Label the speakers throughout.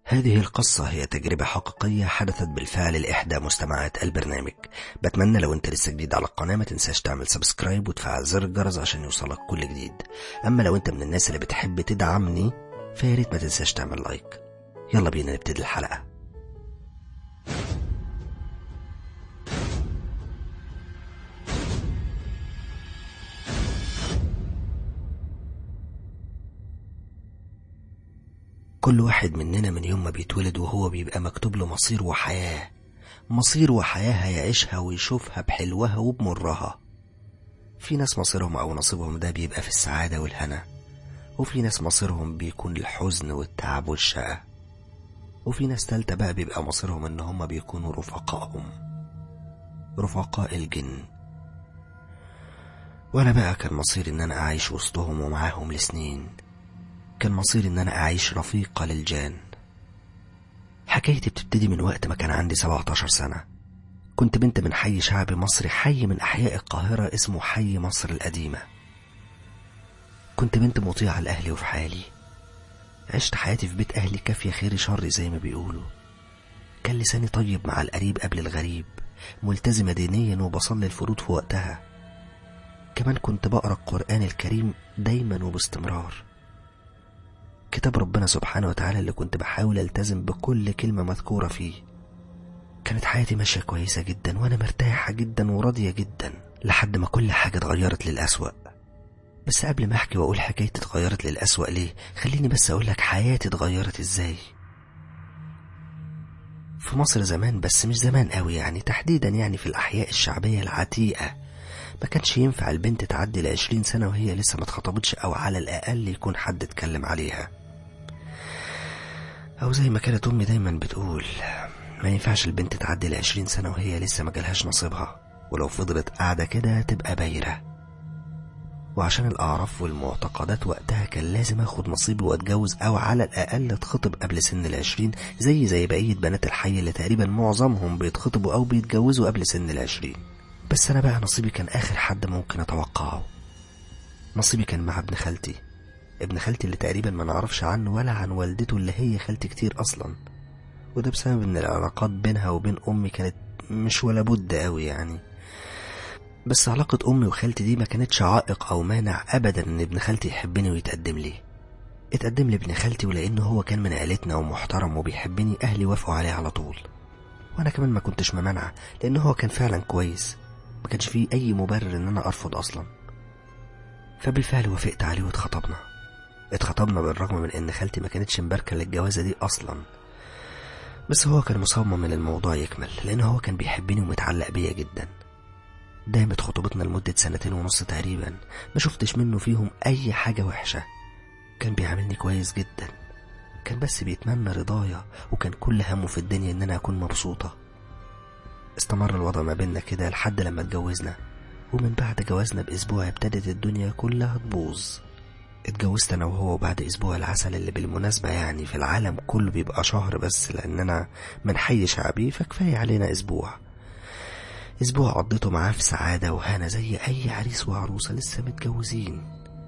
Speaker 1: هذه القصة هي تجربة حقيقية حدثت بالفعل لإحدى مستمعات البرنامج بتمنى لو انت لسه جديد على القناة ما تنساش تعمل سبسكرايب وتفعل زر الجرس عشان يوصلك كل جديد أما لو انت من الناس اللي بتحب تدعمني فياريت ما تنساش تعمل لايك يلا بينا نبتدي الحلقة كل واحد مننا من يوم ما بيتولد وهو بيبقى مكتوب له مصير وحياة مصير وحياة هيعيشها ويشوفها بحلوها وبمرها في ناس مصيرهم أو نصيبهم ده بيبقى في السعادة والهنا وفي ناس مصيرهم بيكون الحزن والتعب والشقة وفي ناس تالتة بقى بيبقى مصيرهم إن هما بيكونوا رفقائهم رفقاء الجن وأنا بقى كان مصيري إن أنا أعيش وسطهم ومعاهم لسنين كان مصيري إن أنا أعيش رفيقة للجان حكايتي بتبتدي من وقت ما كان عندي 17 سنة كنت بنت من حي شعبي مصري حي من أحياء القاهرة اسمه حي مصر القديمة كنت بنت مطيعة لأهلي وفي حالي عشت حياتي في بيت أهلي كافية خير شر زي ما بيقولوا كان لساني طيب مع القريب قبل الغريب ملتزمة دينيا وبصلي الفروض في وقتها كمان كنت بقرأ القرآن الكريم دايما وباستمرار كتاب ربنا سبحانه وتعالى اللي كنت بحاول التزم بكل كلمة مذكورة فيه كانت حياتي ماشية كويسة جدا وانا مرتاحة جدا وراضية جدا لحد ما كل حاجة اتغيرت للأسوأ بس قبل ما احكي واقول حكايتي اتغيرت للأسوأ ليه خليني بس اقول لك حياتي اتغيرت ازاي في مصر زمان بس مش زمان قوي يعني تحديدا يعني في الأحياء الشعبية العتيقة ما كانش ينفع البنت تعدي لعشرين سنة وهي لسه ما اتخطبتش أو على الأقل يكون حد اتكلم عليها أو زي ما كانت أمي دايما بتقول ما ينفعش البنت تعدي لعشرين سنة وهي لسه ما جالهاش نصيبها ولو فضلت قاعدة كده تبقى بايرة وعشان الأعراف والمعتقدات وقتها كان لازم أخد نصيبي وأتجوز أو على الأقل أتخطب قبل سن العشرين زي زي بقية بنات الحي اللي تقريبا معظمهم بيتخطبوا أو بيتجوزوا قبل سن العشرين بس أنا بقى نصيبي كان آخر حد ممكن أتوقعه نصيبي كان مع ابن خالتي ابن خالتي اللي تقريبا ما نعرفش عنه ولا عن والدته اللي هي خالتي كتير أصلا وده بسبب إن العلاقات بينها وبين أمي كانت مش ولا بد أوي يعني بس علاقة أمي وخالتي دي ما كانتش عائق أو مانع أبدا إن ابن خالتي يحبني ويتقدم لي اتقدم لي ابن خالتي ولأنه هو كان من عيلتنا ومحترم وبيحبني أهلي وافقوا عليه على طول وأنا كمان ما كنتش ممانعة لأنه هو كان فعلا كويس ما كانش فيه أي مبرر إن أنا أرفض أصلا فبالفعل وافقت عليه واتخطبنا اتخطبنا بالرغم من إن خالتي ما كانتش مباركة للجوازة دي أصلا بس هو كان مصمم إن الموضوع يكمل لأن هو كان بيحبني ومتعلق بيا جدا دامت خطوبتنا لمدة سنتين ونص تقريبا ما شفتش منه فيهم أي حاجة وحشة كان بيعاملني كويس جدا كان بس بيتمنى رضايا وكان كل همه في الدنيا إن أنا أكون مبسوطة استمر الوضع ما بيننا كده لحد لما اتجوزنا ومن بعد جوازنا بأسبوع ابتدت الدنيا كلها تبوظ اتجوزت أنا وهو بعد أسبوع العسل اللي بالمناسبة يعني في العالم كله بيبقى شهر بس لأننا من حي شعبي فكفاية علينا أسبوع أسبوع قضيته معاه في سعادة وهنا زي أي عريس وعروسة لسه متجوزين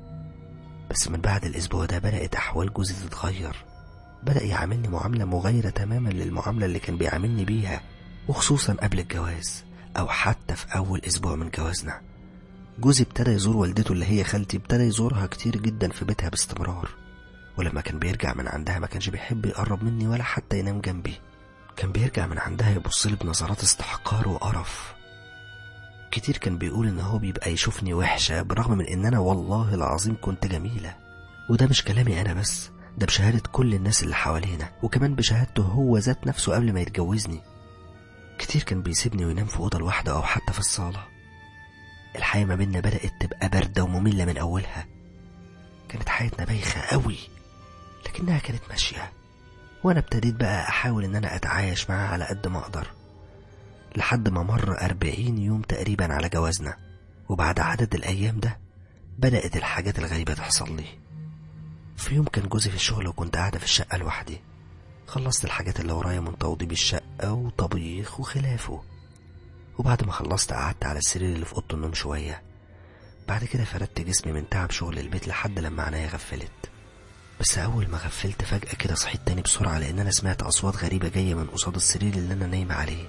Speaker 1: بس من بعد الأسبوع ده بدأت أحوال جوزي تتغير بدأ يعاملني معاملة مغايرة تماما للمعاملة اللي كان بيعاملني بيها وخصوصا قبل الجواز أو حتى في أول أسبوع من جوازنا جوزي ابتدى يزور والدته اللي هي خالتي ابتدى يزورها كتير جدا في بيتها باستمرار ولما كان بيرجع من عندها ما كانش بيحب يقرب مني ولا حتى ينام جنبي كان بيرجع من عندها يبص لي بنظرات استحقار وقرف كتير كان بيقول ان هو بيبقى يشوفني وحشة برغم من ان انا والله العظيم كنت جميلة وده مش كلامي انا بس ده بشهادة كل الناس اللي حوالينا وكمان بشهادته هو ذات نفسه قبل ما يتجوزني كتير كان بيسيبني وينام في أوضة لوحده أو حتى في الصالة الحياة ما بينا بدأت تبقى باردة ومملة من أولها كانت حياتنا بايخة قوي لكنها كانت ماشية وأنا ابتديت بقى أحاول إن أنا أتعايش معاه على قد ما أقدر لحد ما مر أربعين يوم تقريبا على جوازنا وبعد عدد الأيام ده بدأت الحاجات الغريبة تحصل لي في يوم كان جوزي في الشغل وكنت قاعدة في الشقة لوحدي خلصت الحاجات اللي ورايا من توضيب الشقة وطبيخ وخلافه وبعد ما خلصت قعدت على السرير اللي في أوضة النوم شوية بعد كده فردت جسمي من تعب شغل البيت لحد لما عينيا غفلت بس أول ما غفلت فجأة كده صحيت تاني بسرعة لأن أنا سمعت أصوات غريبة جاية من قصاد السرير اللي أنا نايمة عليه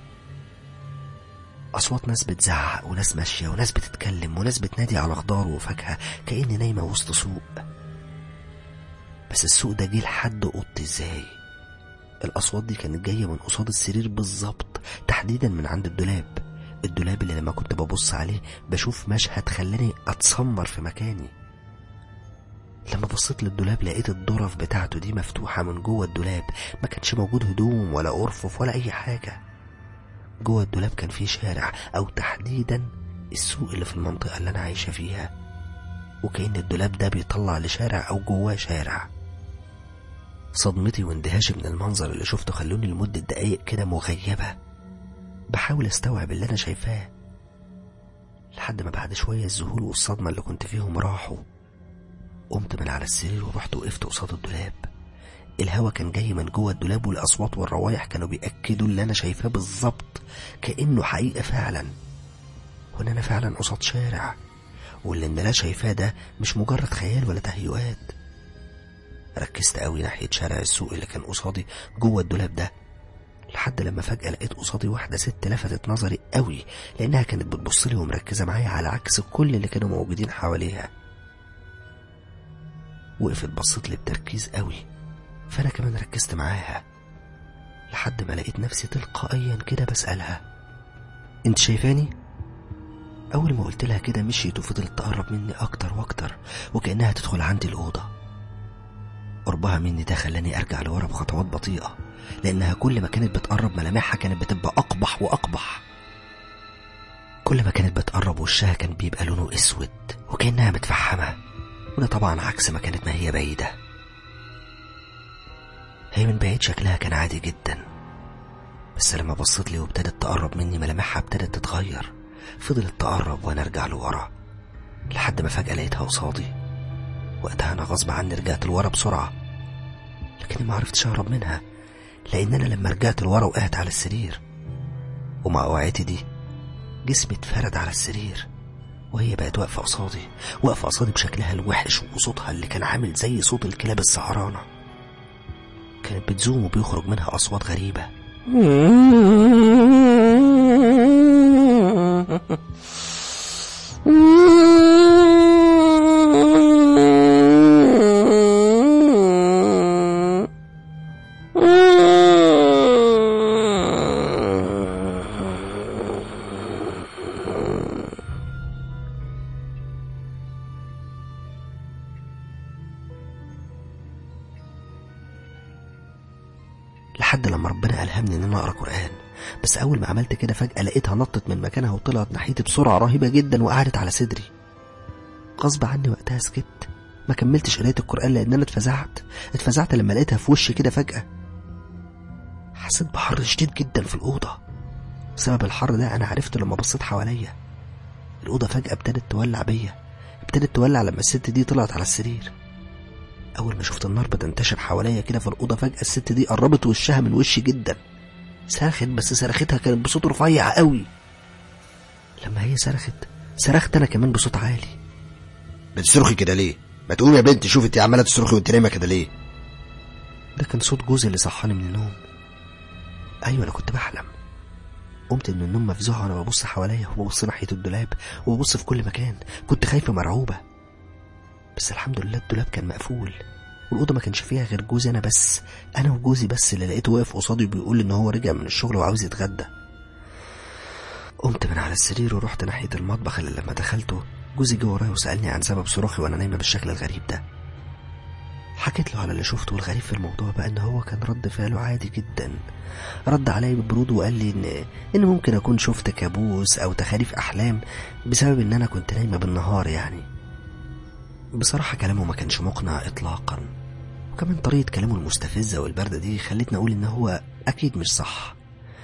Speaker 1: أصوات ناس بتزعق وناس ماشية وناس بتتكلم وناس بتنادي على خضار وفاكهة كأني نايمة وسط سوق بس السوق ده جه لحد أوضتي إزاي الأصوات دي كانت جاية من قصاد السرير بالظبط تحديدا من عند الدولاب الدولاب اللي لما كنت ببص عليه بشوف مشهد خلاني أتسمر في مكاني لما بصيت للدولاب لقيت الظرف بتاعته دي مفتوحة من جوه الدولاب ما كانش موجود هدوم ولا أرفف ولا أي حاجة جوه الدولاب كان فيه شارع أو تحديدا السوق اللي في المنطقة اللي أنا عايشة فيها وكأن الدولاب ده بيطلع لشارع أو جواه شارع صدمتي واندهاشي من المنظر اللي شفته خلوني لمدة دقايق كده مغيبة بحاول استوعب اللي أنا شايفاه لحد ما بعد شوية الذهول والصدمة اللي كنت فيهم راحوا قمت من على السرير ورحت وقفت قصاد الدولاب الهوا كان جاي من جوه الدولاب والأصوات والروايح كانوا بيأكدوا اللي أنا شايفاه بالظبط كأنه حقيقة فعلا وإن أنا فعلا قصاد شارع واللي أنا شايفاه ده مش مجرد خيال ولا تهيؤات ركزت قوي ناحية شارع السوق اللي كان قصادي جوه الدولاب ده لحد لما فجأة لقيت قصادي واحدة ست لفتت نظري قوي لأنها كانت بتبص لي ومركزة معايا على عكس كل اللي كانوا موجودين حواليها وقفت بصت لي بتركيز قوي فأنا كمان ركزت معاها لحد ما لقيت نفسي تلقائيا كده بسألها انت شايفاني؟ أول ما قلت لها كده مشيت وفضلت تقرب مني أكتر وأكتر وكأنها تدخل عندي الأوضة قربها مني ده خلاني أرجع لورا بخطوات بطيئة لأنها كل ما كانت بتقرب ملامحها كانت بتبقى أقبح وأقبح كل ما كانت بتقرب وشها كان بيبقى لونه أسود وكأنها متفحمة وده طبعا عكس ما كانت ما هي بعيدة هي من بعيد شكلها كان عادي جدا بس لما بصت لي وابتدت تقرب مني ملامحها ابتدت تتغير فضلت تقرب وانا ارجع لورا لحد ما فجأة لقيتها قصادي وقتها انا غصب عني رجعت لورا بسرعة لكني ما عرفتش اهرب منها لان انا لما رجعت لورا وقعت على السرير ومع وقعتي دي جسمي اتفرد على السرير وهي بقت واقفة قصادي واقفة قصادي بشكلها الوحش وصوتها اللي كان عامل زي صوت الكلاب السهرانة كانت بتزوم وبيخرج منها أصوات غريبة لحد لما ربنا ألهمني إن أنا أقرأ قرآن بس أول ما عملت كده فجأة لقيتها نطت من مكانها وطلعت ناحيتي بسرعة رهيبة جدا وقعدت على صدري غصب عني وقتها سكت ما كملتش قراية القرآن لأن أنا اتفزعت اتفزعت لما لقيتها في وشي كده فجأة حسيت بحر شديد جدا في الأوضة سبب الحر ده أنا عرفته لما بصيت حواليا الأوضة فجأة ابتدت تولع بيا ابتدت تولع لما الست دي طلعت على السرير أول ما شفت النار بتنتشر حواليا كده في الأوضة فجأة الست دي قربت وشها من وشي جدا صرخت بس صرختها كانت بصوت رفيع قوي لما هي صرخت صرخت أنا كمان بصوت عالي
Speaker 2: بتصرخي كده ليه ما تقومي يا بنت شوفي انت عماله تصرخي وانت نايمه كده ليه
Speaker 1: ده كان صوت جوزي اللي صحاني من النوم أيوة أنا كنت بحلم قمت من النوم مفزوعة وأنا ببص حواليا وببص ناحية الدولاب وببص في كل مكان كنت خايفة مرعوبة بس الحمد لله الدولاب كان مقفول والأوضة ما كانش فيها غير جوزي أنا بس أنا وجوزي بس اللي لقيته واقف قصادي وبيقول إن هو رجع من الشغل وعاوز يتغدى قمت من على السرير ورحت ناحية المطبخ اللي لما دخلته جوزي جه ورايا وسألني عن سبب صراخي وأنا نايمة بالشكل الغريب ده حكيت له على اللي شفته والغريب في الموضوع بقى إن هو كان رد فعله عادي جدا رد عليا ببرود وقال لي إن إن ممكن أكون شفت كابوس أو تخاريف أحلام بسبب إن أنا كنت نايمة بالنهار يعني بصراحة كلامه ما كانش مقنع إطلاقا وكمان طريقة كلامه المستفزة والباردة دي خلتني أقول إن هو أكيد مش صح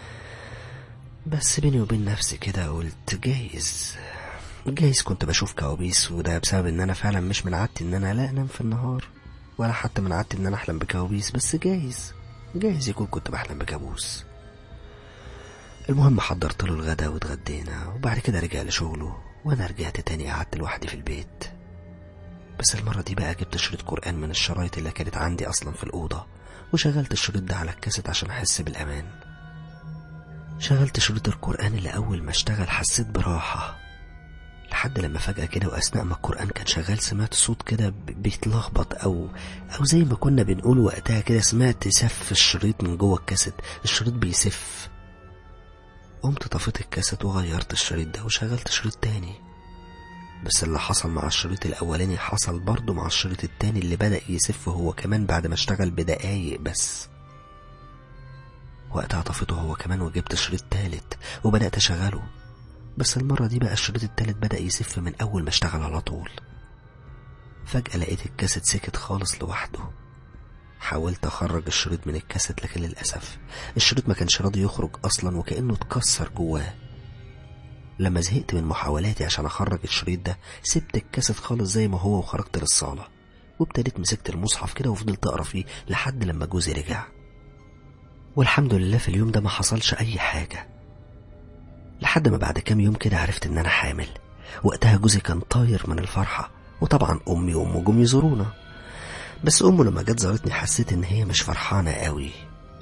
Speaker 1: بس بيني وبين نفسي كده قلت جايز جايز كنت بشوف كوابيس وده بسبب إن أنا فعلا مش من عادتي إن أنا لا أنام في النهار ولا حتى من عادتي إن أنا أحلم بكوابيس بس جايز جايز يكون كنت بحلم بكابوس المهم حضرت له الغدا واتغدينا وبعد كده رجع لشغله وأنا رجعت تاني قعدت لوحدي في البيت بس المرة دي بقى جبت شريط قرآن من الشرايط اللي كانت عندي أصلا في الأوضة وشغلت الشريط ده على الكاسيت عشان أحس بالأمان شغلت شريط القرآن اللي أول ما اشتغل حسيت براحة لحد لما فجأة كده وأثناء ما القرآن كان شغال سمعت صوت كده ب- بيتلخبط أو أو زي ما كنا بنقول وقتها كده سمعت سف الشريط من جوه الكاسيت الشريط بيسف قمت طفيت الكاسيت وغيرت الشريط ده وشغلت شريط تاني بس اللي حصل مع الشريط الأولاني حصل برضه مع الشريط التاني اللي بدأ يسف هو كمان بعد ما اشتغل بدقايق بس وقتها طفيته هو كمان وجبت شريط تالت وبدأت أشغله بس المرة دي بقى الشريط التالت بدأ يسف من أول ما اشتغل على طول فجأة لقيت الكاسيت سكت خالص لوحده حاولت أخرج الشريط من الكاسيت لكن للأسف الشريط ما كانش راضي يخرج أصلا وكأنه اتكسر جواه لما زهقت من محاولاتي عشان أخرج الشريط ده سبت الكاسيت خالص زي ما هو وخرجت للصالة وابتديت مسكت المصحف كده وفضلت أقرأ فيه لحد لما جوزي رجع والحمد لله في اليوم ده ما حصلش أي حاجة لحد ما بعد كام يوم كده عرفت إن أنا حامل وقتها جوزي كان طاير من الفرحة وطبعا أمي وأمه جم يزورونا بس أمه لما جت زارتني حسيت إن هي مش فرحانة قوي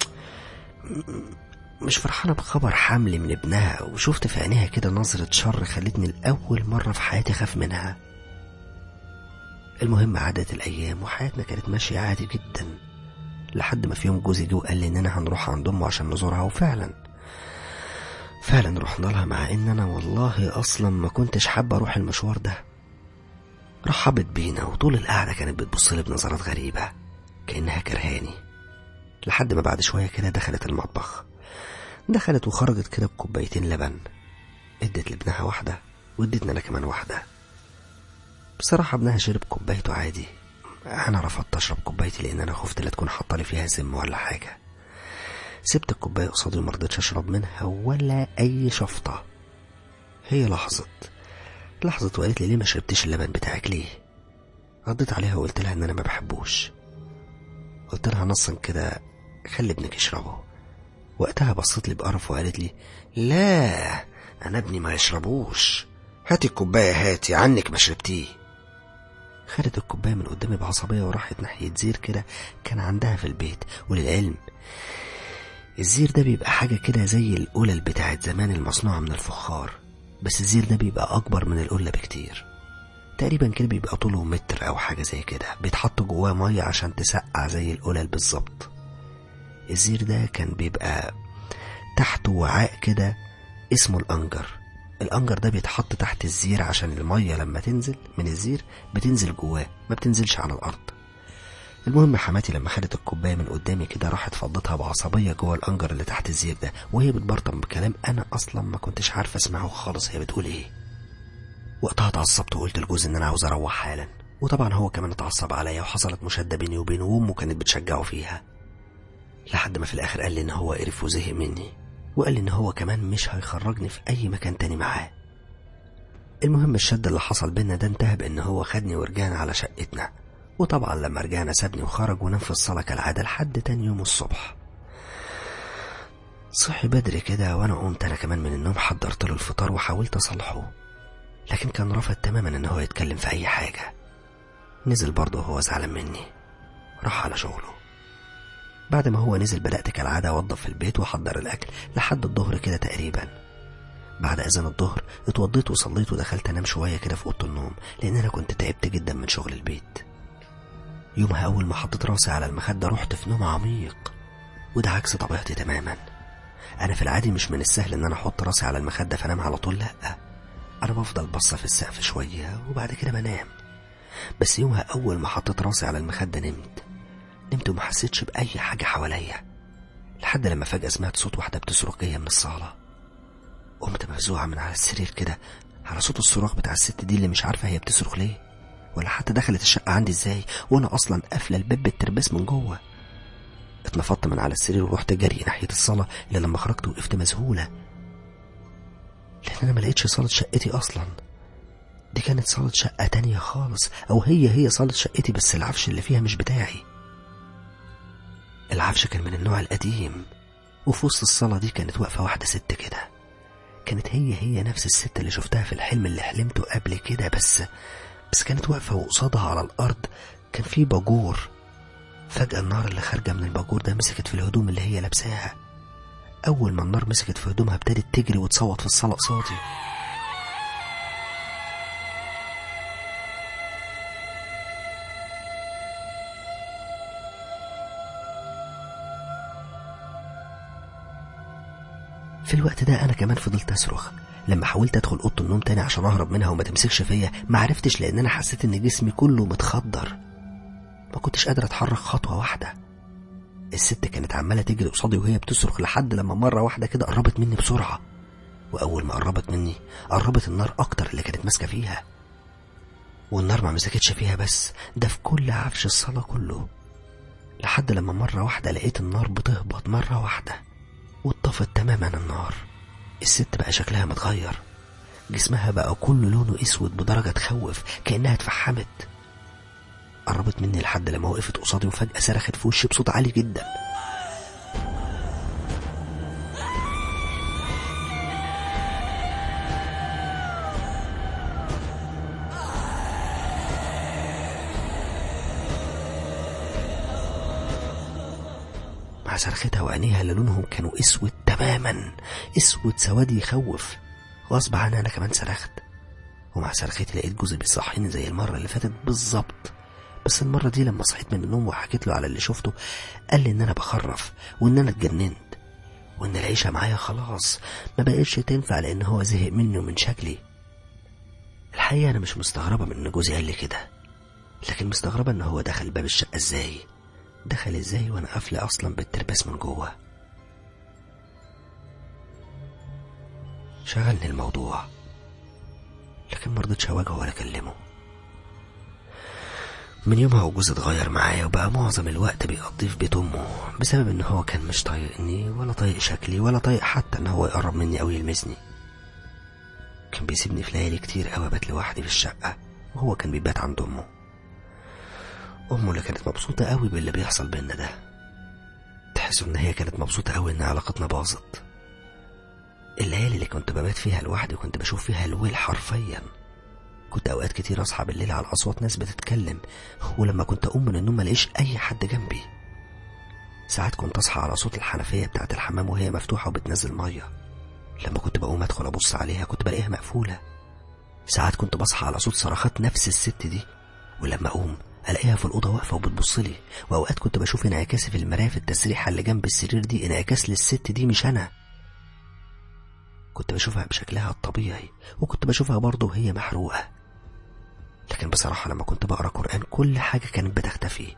Speaker 1: مش فرحانة بخبر حمل من ابنها وشفت في عينيها كده نظرة شر خلتني لأول مرة في حياتي أخاف منها المهم عدت الأيام وحياتنا كانت ماشية عادي جدا لحد ما في يوم جوزي جه وقال لي إننا هنروح عند أمه عشان نزورها وفعلا فعلا رحنا لها مع إن أنا والله أصلا ما كنتش حابة أروح المشوار ده رحبت بينا وطول القعدة كانت بتبصلي بنظرات غريبة كأنها كرهاني لحد ما بعد شوية كده دخلت المطبخ دخلت وخرجت كده بكوبايتين لبن ادت لابنها واحدة وادتنا انا كمان واحدة بصراحة ابنها شرب كوبايته عادي انا رفضت اشرب كوبايتي لان انا خفت لا تكون حاطه لي فيها سم ولا حاجة سبت الكوباية قصادي ومرضتش اشرب منها ولا اي شفطة هي لحظت لحظت وقالت لي ليه ما شربتش اللبن بتاعك ليه رديت عليها وقلت لها ان انا ما بحبوش قلت لها نصا كده خلي ابنك يشربه وقتها بصت لي بقرف وقالت لي لا انا ابني ما يشربوش هاتي الكوبايه هاتي عنك ما شربتيه خدت الكوبايه من قدامي بعصبيه وراحت ناحيه زير كده كان عندها في البيت وللعلم الزير ده بيبقى حاجة كده زي القلل بتاعت زمان المصنوعة من الفخار بس الزير ده بيبقى أكبر من القلة بكتير تقريبا كده بيبقى طوله متر أو حاجة زي كده بيتحط جواه مية عشان تسقع زي القلل بالظبط الزير ده كان بيبقى تحته وعاء كده اسمه الأنجر الأنجر ده بيتحط تحت الزير عشان المية لما تنزل من الزير بتنزل جواه ما بتنزلش على الأرض المهم حماتي لما خدت الكوباية من قدامي كده راحت فضتها بعصبية جوه الأنجر اللي تحت الزير ده وهي بتبرطم بكلام أنا أصلا ما كنتش عارف أسمعه خالص هي بتقول إيه وقتها اتعصبت وقلت لجوزي إن أنا عاوز أروح حالا وطبعا هو كمان اتعصب عليا وحصلت مشادة بيني وبينه وأمه كانت بتشجعه فيها لحد ما في الآخر قال لي إن هو قرف وزهق مني وقال لي إن هو كمان مش هيخرجني في أي مكان تاني معاه المهم الشد اللي حصل بينا ده انتهى بإن هو خدني ورجعنا على شقتنا وطبعا لما رجعنا سابني وخرج ونام في الصالة كالعادة لحد تاني يوم الصبح صحي بدري كده وانا قمت انا كمان من النوم حضرت له الفطار وحاولت اصالحه لكن كان رافض تماما ان هو يتكلم في اي حاجة نزل برضه وهو زعلان مني راح على شغله بعد ما هو نزل بدأت كالعادة أوضب في البيت وأحضر الأكل لحد الظهر كده تقريبا بعد أذان الظهر اتوضيت وصليت ودخلت أنام شوية كده في أوضة النوم لأن أنا كنت تعبت جدا من شغل البيت يومها أول ما حطيت راسي على المخدة رحت في نوم عميق وده عكس طبيعتي تماما أنا في العادي مش من السهل إن أنا أحط راسي على المخدة فأنام على طول لأ أنا بفضل بصة في السقف شوية وبعد كده بنام بس يومها أول ما حطيت راسي على المخدة نمت نمت وما حسيتش بأي حاجة حواليا لحد لما فجأة سمعت صوت واحدة بتصرخ جاية من الصالة قمت مفزوعة من على السرير كده على صوت الصراخ بتاع الست دي اللي مش عارفة هي بتصرخ ليه ولا حتى دخلت الشقة عندي ازاي وانا اصلا قافلة الباب بالترباس من جوه اتنفضت من على السرير ورحت جري ناحية الصالة اللي لما خرجت وقفت مذهولة لان انا ما لقيتش صالة شقتي اصلا دي كانت صالة شقة تانية خالص او هي هي صالة شقتي بس العفش اللي فيها مش بتاعي العفش كان من النوع القديم وفي وسط الصالة دي كانت واقفة واحدة ست كده كانت هي هي نفس الست اللي شفتها في الحلم اللي حلمته قبل كده بس بس كانت واقفة وقصادها على الأرض كان في باجور فجأة النار اللي خارجة من الباجور ده مسكت في الهدوم اللي هي لابساها أول ما النار مسكت في هدومها ابتدت تجري وتصوت في الصالة قصادي في الوقت ده انا كمان فضلت اصرخ لما حاولت ادخل اوضه النوم تاني عشان اهرب منها وما تمسكش فيا ما عرفتش لان انا حسيت ان جسمي كله متخدر ما كنتش قادر اتحرك خطوه واحده الست كانت عماله تجري قصادي وهي بتصرخ لحد لما مره واحده كده قربت مني بسرعه واول ما قربت مني قربت النار اكتر اللي كانت ماسكه فيها والنار ما مسكتش فيها بس ده في كل عفش الصاله كله لحد لما مره واحده لقيت النار بتهبط مره واحده واتطفت تماما النار الست بقى شكلها متغير جسمها بقى كله لونه اسود بدرجة تخوف كأنها اتفحمت قربت مني لحد لما وقفت قصادي وفجأة صرخت في وشي بصوت عالي جدا مع صرختها وعينيها اللي لونهم كانوا اسود تماما اسود سواد يخوف غصب عني انا كمان صرخت ومع صرختي لقيت جوزي بيصحيني زي المره اللي فاتت بالظبط بس المره دي لما صحيت من النوم وحكيت له على اللي شفته قال لي ان انا بخرف وان انا اتجننت وان العيشه معايا خلاص ما بقتش تنفع لان هو زهق مني ومن شكلي الحقيقه انا مش مستغربه من ان جوزي قال لي كده لكن مستغربه ان هو دخل باب الشقه ازاي دخل ازاي وانا قافله اصلا بالترباس من جوه شغلني الموضوع لكن مرضتش اواجهه ولا اكلمه من يومها وجوزي اتغير معايا وبقى معظم الوقت بيقضيه في بيت امه بسبب ان هو كان مش طايقني ولا طايق شكلي ولا طايق حتى ان هو يقرب مني او يلمسني كان بيسيبني في ليالي كتير قوي بات لوحدي في الشقه وهو كان بيبات عند امه امه اللي كانت مبسوطه قوي باللي بيحصل بينا ده تحس ان هي كانت مبسوطه قوي ان علاقتنا باظت الليالي اللي كنت ببات فيها لوحدي وكنت بشوف فيها الويل حرفيا كنت اوقات كتير اصحى بالليل على اصوات ناس بتتكلم ولما كنت اقوم من النوم ملاقيش اي حد جنبي ساعات كنت اصحى على صوت الحنفيه بتاعه الحمام وهي مفتوحه وبتنزل ميه لما كنت بقوم ادخل ابص عليها كنت بلاقيها مقفوله ساعات كنت بصحى على صوت صرخات نفس الست دي ولما اقوم الاقيها في الاوضه واقفه وبتبص لي واوقات كنت بشوف انعكاسي في المرايه في التسريحه اللي جنب السرير دي انعكاس للست دي مش انا كنت بشوفها بشكلها الطبيعي وكنت بشوفها برضه وهي محروقه لكن بصراحه لما كنت بقرا قران كل حاجه كانت بتختفي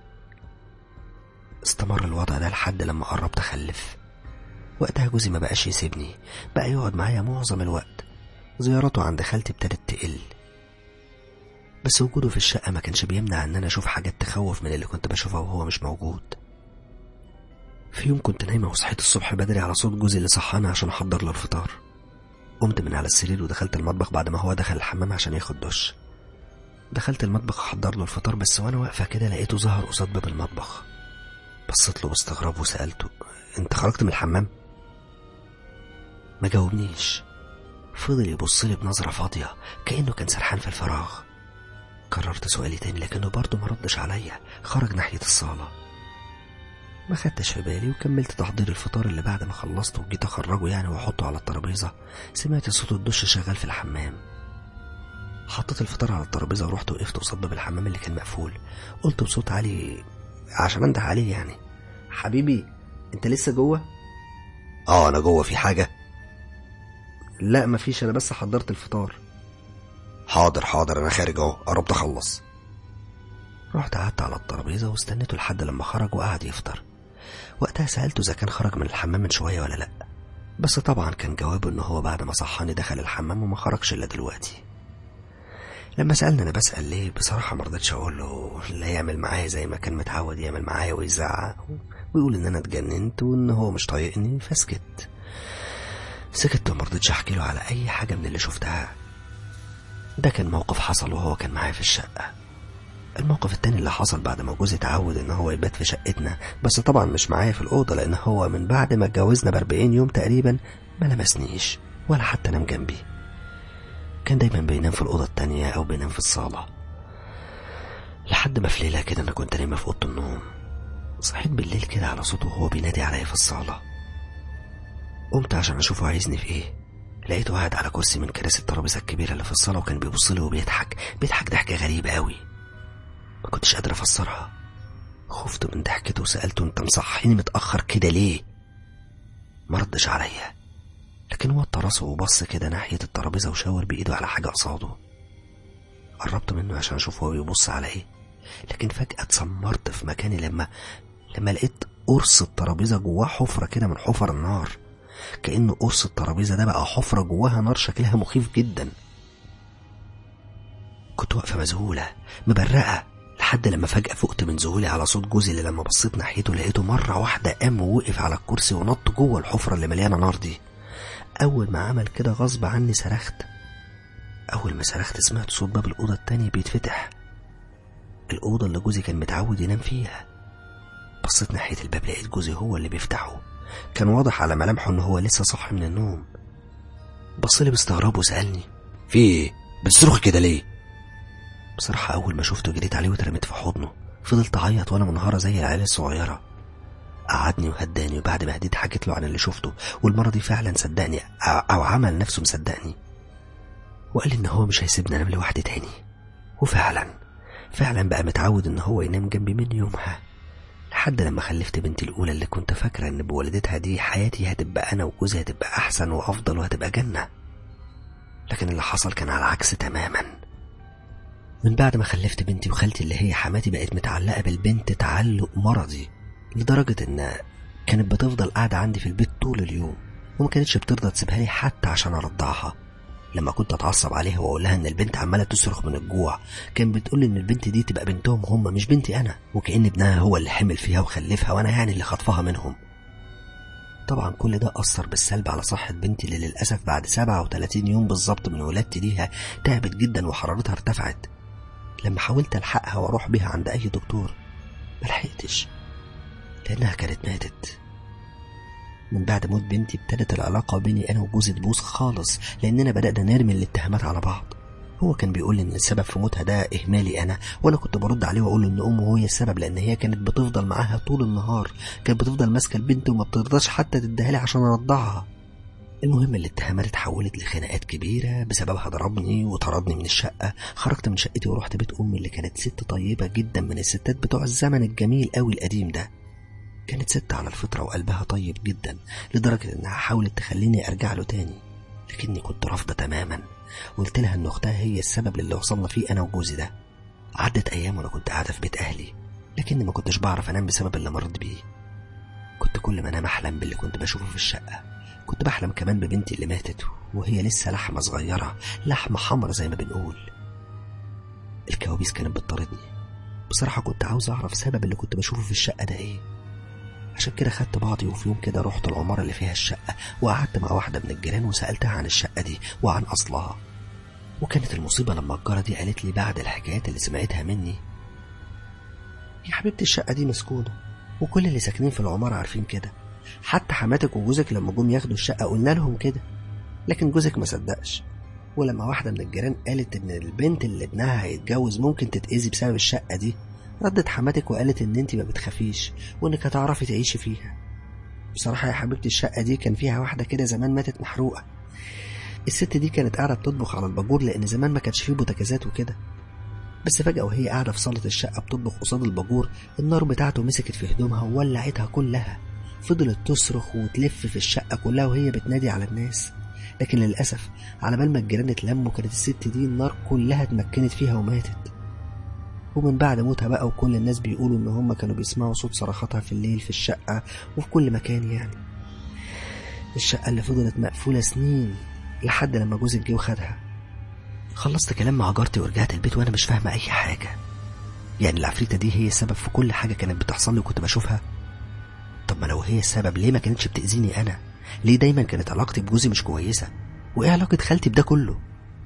Speaker 1: استمر الوضع ده لحد لما قربت اخلف وقتها جوزي ما بقاش يسيبني بقى يقعد معايا معظم الوقت زياراته عند خالتي ابتدت تقل بس وجوده في الشقة ما كانش بيمنع ان انا اشوف حاجات تخوف من اللي كنت بشوفها وهو مش موجود في يوم كنت نايمة وصحيت الصبح بدري على صوت جوزي اللي صحاني عشان احضر له الفطار قمت من على السرير ودخلت المطبخ بعد ما هو دخل الحمام عشان ياخد دش دخلت المطبخ احضر له الفطار بس وانا واقفة كده لقيته ظهر قصاد باب المطبخ بصيت له باستغراب وسألته انت خرجت من الحمام ما جاوبنيش فضل يبص لي بنظرة فاضية كأنه كان سرحان في الفراغ كررت سؤالي تاني لكنه برضه ما ردش عليا خرج ناحية الصالة ما خدتش في بالي وكملت تحضير الفطار اللي بعد ما خلصت وجيت اخرجه يعني واحطه على الترابيزة سمعت صوت الدش شغال في الحمام حطيت الفطار على الترابيزة ورحت وقفت قصاد باب الحمام اللي كان مقفول قلت بصوت عالي عشان انده عليه يعني حبيبي انت لسه جوه
Speaker 2: اه انا جوه في حاجه
Speaker 1: لا مفيش انا بس حضرت الفطار
Speaker 2: حاضر حاضر انا خارج اهو قربت اخلص
Speaker 1: رحت قعدت على الترابيزة واستنيته لحد لما خرج وقعد يفطر وقتها سألته إذا كان خرج من الحمام من شوية ولا لأ بس طبعا كان جوابه إن هو بعد ما صحاني دخل الحمام وما خرجش إلا دلوقتي لما سألني أنا بسأل ليه بصراحة مرضتش أقول له لا يعمل معايا زي ما كان متعود يعمل معايا ويزعق ويقول إن أنا اتجننت وإن هو مش طايقني فسكت سكت ومرضتش أحكي له على أي حاجة من اللي شفتها ده كان موقف حصل وهو كان معايا في الشقة الموقف التاني اللي حصل بعد ما جوزي اتعود ان هو يبات في شقتنا بس طبعا مش معايا في الأوضة لأن هو من بعد ما اتجوزنا بأربعين يوم تقريبا ما لمسنيش ولا حتى نام جنبي كان دايما بينام في الأوضة التانية أو بينام في الصالة لحد ما في ليلة كده أنا كنت نايمة في أوضة النوم صحيت بالليل كده على صوته وهو بينادي عليا في الصالة قمت عشان أشوفه عايزني في إيه لقيته قاعد على كرسي من كراسي الترابيزة الكبيرة اللي في الصالة وكان بيبص لي وبيضحك بيضحك ضحكة غريبة أوي ما كنتش قادر أفسرها خفت من ضحكته وسألته أنت مصحيني متأخر كده ليه مردش عليا لكن وطى راسه وبص كده ناحية الترابيزة وشاور بإيده على حاجة قصاده قربت منه عشان أشوف هو بيبص على إيه لكن فجأة اتسمرت في مكاني لما لما لقيت قرص الترابيزة جواه حفرة كده من حفر النار كأن قرص الترابيزة ده بقى حفرة جواها نار شكلها مخيف جدا كنت واقفة مذهولة مبرقة لحد لما فجأة فقت من ذهولي على صوت جوزي اللي لما بصيت ناحيته لقيته مرة واحدة قام ووقف على الكرسي ونط جوه الحفرة اللي مليانة نار دي أول ما عمل كده غصب عني صرخت أول ما صرخت سمعت صوت باب الأوضة التاني بيتفتح الأوضة اللي جوزي كان متعود ينام فيها بصيت ناحية الباب لقيت جوزي هو اللي بيفتحه كان واضح على ملامحه إن هو لسه صاحي من النوم بصلي باستغراب وسألني
Speaker 2: في ايه بتصرخي كده ليه
Speaker 1: بصراحة أول ما شفته جريت عليه واترميت في حضنه فضلت أعيط وأنا منهارة زي العيال الصغيرة قعدني وهداني وبعد ما هديت حكيت له عن اللي شفته والمرة دي فعلا صدقني أو, أو عمل نفسه مصدقني وقال لي إن هو مش هيسيبني أنام لوحدي تاني وفعلا فعلا بقى متعود إن هو ينام جنبي من يومها لحد لما خلفت بنتي الأولى اللي كنت فاكرة إن بولادتها دي حياتي هتبقى أنا وجوزي هتبقى أحسن وأفضل وهتبقى جنة لكن اللي حصل كان على العكس تماما من بعد ما خلفت بنتي وخالتي اللي هي حماتي بقت متعلقة بالبنت تعلق مرضي لدرجة إن كانت بتفضل قاعدة عندي في البيت طول اليوم وما كانتش بترضى تسيبها لي حتى عشان أرضعها لما كنت اتعصب عليها واقول لها ان البنت عماله تصرخ من الجوع كان بتقول ان البنت دي تبقى بنتهم هم مش بنتي انا وكأن ابنها هو اللي حمل فيها وخلفها وانا يعني اللي خطفها منهم طبعا كل ده أثر بالسلب على صحة بنتي اللي للأسف بعد 37 يوم بالظبط من ولادتي ليها تعبت جدا وحرارتها ارتفعت لما حاولت ألحقها وأروح بيها عند أي دكتور ملحقتش لأنها كانت ماتت من بعد موت بنتي ابتدت العلاقة بيني أنا وجوزي تبوظ خالص لأننا بدأنا نرمي الاتهامات على بعض هو كان بيقول لي إن السبب في موتها ده إهمالي أنا وأنا كنت برد عليه وأقول له إن أمه هي السبب لأن هي كانت بتفضل معاها طول النهار كانت بتفضل ماسكة البنت وما بترضاش حتى تديها لي عشان أرضعها المهم الاتهامات اتحولت لخناقات كبيرة بسببها ضربني وطردني من الشقة خرجت من شقتي ورحت بيت أمي اللي كانت ست طيبة جدا من الستات بتوع الزمن الجميل قوي القديم ده كانت ست على الفطرة وقلبها طيب جدا لدرجة إنها حاولت تخليني أرجع له تاني لكني كنت رافضة تماما وقلت لها إن أختها هي السبب للي وصلنا فيه أنا وجوزي ده عدت أيام وأنا كنت قاعدة في بيت أهلي لكني ما كنتش بعرف أنام بسبب اللي مريت بيه كنت كل ما أنام أحلم باللي كنت بشوفه في الشقة كنت بحلم كمان ببنتي اللي ماتت وهي لسه لحمة صغيرة لحمة حمرا زي ما بنقول الكوابيس كانت بتطاردني بصراحة كنت عاوز أعرف سبب اللي كنت بشوفه في الشقة ده إيه عشان كده خدت بعضي وفي يوم كده رحت العمارة اللي فيها الشقة وقعدت مع واحدة من الجيران وسألتها عن الشقة دي وعن أصلها وكانت المصيبة لما الجارة دي قالت لي بعد الحكايات اللي سمعتها مني يا حبيبتي الشقة دي مسكونة وكل اللي ساكنين في العمارة عارفين كده حتى حماتك وجوزك لما جم ياخدوا الشقة قلنا لهم كده لكن جوزك ما صدقش ولما واحدة من الجيران قالت إن البنت اللي ابنها هيتجوز ممكن تتأذي بسبب الشقة دي ردت حماتك وقالت إن أنت ما بتخافيش وإنك هتعرفي تعيشي فيها بصراحة يا حبيبتي الشقة دي كان فيها واحدة كده زمان ماتت محروقة الست دي كانت قاعدة بتطبخ على الباجور لأن زمان ما كانش فيه بوتاجازات وكده بس فجأة وهي قاعدة في صالة الشقة بتطبخ قصاد الباجور النار بتاعته مسكت في هدومها وولعتها كلها فضلت تصرخ وتلف في الشقة كلها وهي بتنادي على الناس لكن للأسف على بال ما الجيران اتلموا كانت الست دي النار كلها اتمكنت فيها وماتت ومن بعد موتها بقى وكل الناس بيقولوا إن هم كانوا بيسمعوا صوت صرخاتها في الليل في الشقة وفي كل مكان يعني الشقة اللي فضلت مقفولة سنين لحد لما جوزي جه وخدها خلصت كلام مع جارتي ورجعت البيت وأنا مش فاهمة أي حاجة يعني العفريتة دي هي السبب في كل حاجة كانت بتحصل لي وكنت بشوفها طب ما لو هي السبب ليه ما كانتش بتأذيني أنا ليه دايما كانت علاقتي بجوزي مش كويسة وإيه علاقة خالتي بده كله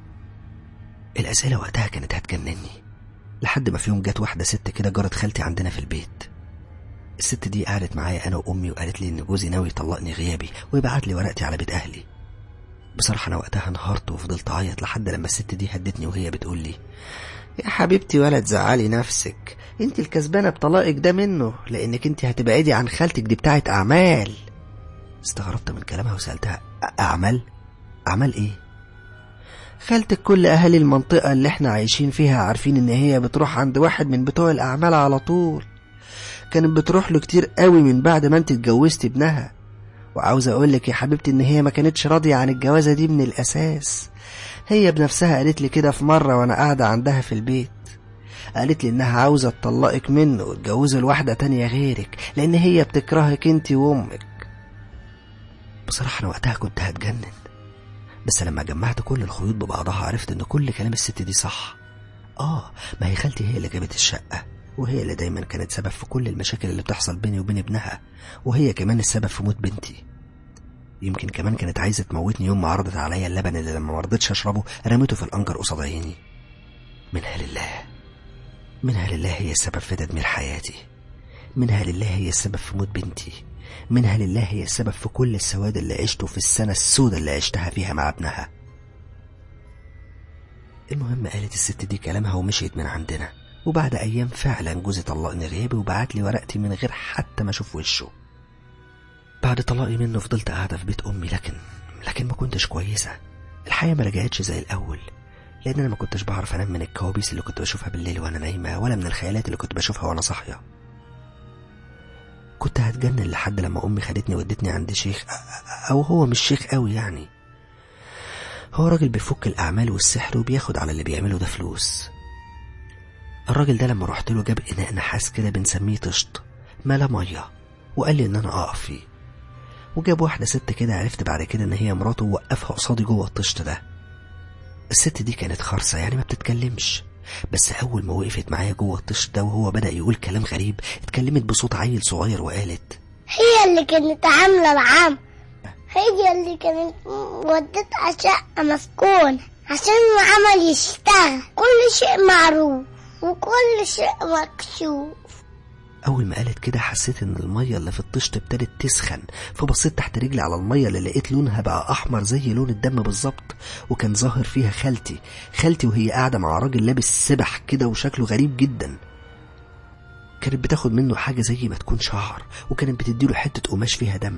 Speaker 1: الأسئلة وقتها كانت هتجنني لحد ما في يوم جت واحدة ست كده جارت خالتي عندنا في البيت الست دي قعدت معايا أنا وأمي وقالت لي إن جوزي ناوي يطلقني غيابي ويبعت لي ورقتي على بيت أهلي بصراحة أنا وقتها انهارت وفضلت أعيط لحد لما الست دي هدتني وهي بتقول لي يا حبيبتي ولا تزعلي نفسك انت الكسبانة بطلاقك ده منه لأنك انت هتبعدي عن خالتك دي بتاعت أعمال استغربت من كلامها وسألتها "أ- أعمال؟ أعمال إيه؟ خالتك كل أهالي المنطقة اللي احنا عايشين فيها عارفين إن هي بتروح عند واحد من بتوع الأعمال على طول كانت بتروح له كتير قوي من بعد ما انت اتجوزتي ابنها وعاوز اقولك يا حبيبتي ان هي ما كانتش راضية عن الجوازة دي من الاساس هي بنفسها قالت لي كده في مرة وانا قاعدة عندها في البيت قالت لي انها عاوزة تطلقك منه وتجوزه لواحدة تانية غيرك لان هي بتكرهك انت وامك بصراحة انا وقتها كنت هتجنن بس لما جمعت كل الخيوط ببعضها عرفت ان كل كلام الست دي صح اه ما هي خالتي هي اللي جابت الشقة وهي اللي دايما كانت سبب في كل المشاكل اللي بتحصل بيني وبين ابنها وهي كمان السبب في موت بنتي يمكن كمان كانت عايزة تموتني يوم ما عرضت عليا اللبن اللي لما مرضتش اشربه رميته في الانجر قصاد عيني منها لله منها لله هي السبب في تدمير حياتي منها لله هي السبب في موت بنتي منها لله هي السبب في كل السواد اللي عشته في السنة السوداء اللي عشتها فيها مع ابنها المهم قالت الست دي كلامها ومشيت من عندنا وبعد أيام فعلا جوزي طلقني غيابي وبعت لي ورقتي من غير حتى ما أشوف وشه بعد طلاقي منه فضلت قاعدة في بيت أمي لكن لكن ما كنتش كويسة الحياة ما رجعتش زي الأول لأن أنا ما كنتش بعرف أنام من الكوابيس اللي كنت بشوفها بالليل وأنا نايمة ولا من الخيالات اللي كنت بشوفها وأنا صاحية كنت هتجنن لحد لما أمي خدتني ودتني عند شيخ أ- أو هو مش شيخ قوي يعني هو راجل بيفك الأعمال والسحر وبياخد على اللي بيعمله ده فلوس الراجل ده لما رحت له جاب إناء نحاس كده بنسميه طشت ملا مية وقال لي إن أنا أقف فيه وجاب واحدة ست كده عرفت بعد كده إن هي مراته ووقفها قصادي جوه الطشت ده الست دي كانت خرصة يعني ما بتتكلمش بس أول ما وقفت معايا جوه الطشت ده وهو بدأ يقول كلام غريب اتكلمت بصوت عيل صغير وقالت
Speaker 3: هي اللي كانت عاملة العام هي اللي كانت ودتها شقة مسكونة عشان العمل يشتغل كل شيء معروف وكل شيء مكشوف
Speaker 1: أول ما قالت كده حسيت إن المية اللي في الطشت ابتدت تسخن فبصيت تحت رجلي على المية اللي لقيت لونها بقى أحمر زي لون الدم بالظبط وكان ظاهر فيها خالتي خالتي وهي قاعدة مع راجل لابس سبح كده وشكله غريب جدا كانت بتاخد منه حاجة زي ما تكون شعر وكانت بتديله حتة قماش فيها دم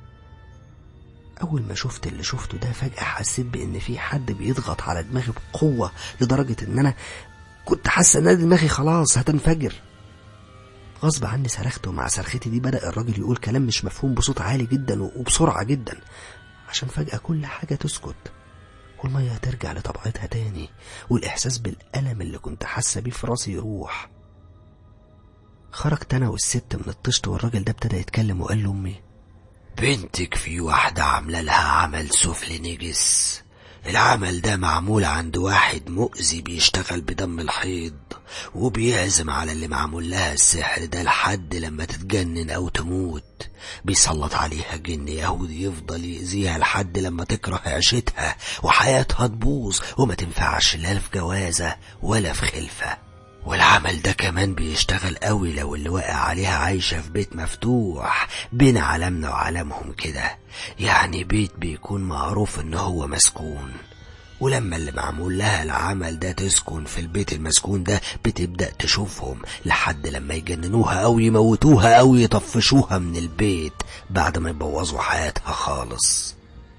Speaker 1: أول ما شفت اللي شفته ده فجأة حسيت بإن في حد بيضغط على دماغي بقوة لدرجة إن أنا كنت حاسة إن أنا دماغي خلاص هتنفجر غصب عني صرخت ومع صرختي دي بدأ الراجل يقول كلام مش مفهوم بصوت عالي جدا وبسرعة جدا عشان فجأة كل حاجة تسكت والمية ترجع لطبيعتها تاني والإحساس بالألم اللي كنت حاسة بيه في راسي يروح خرجت أنا والست من الطشت والراجل ده ابتدى يتكلم وقال لأمي
Speaker 2: بنتك في واحدة عاملة لها عمل سفل نجس العمل ده معمول عند واحد مؤذي بيشتغل بدم الحيض وبيعزم على اللي معمول لها السحر ده لحد لما تتجنن أو تموت بيسلط عليها جن يهودي يفضل يأذيها لحد لما تكره عيشتها وحياتها تبوظ وما تنفعش لا في جوازة ولا في خلفة والعمل ده كمان بيشتغل قوي لو اللي واقع عليها عايشة في بيت مفتوح بين عالمنا وعالمهم كده يعني بيت بيكون معروف ان هو مسكون ولما اللي معمول لها العمل ده تسكن في البيت المسكون ده بتبدأ تشوفهم لحد لما يجننوها أو يموتوها أو يطفشوها من البيت بعد ما يبوظوا حياتها خالص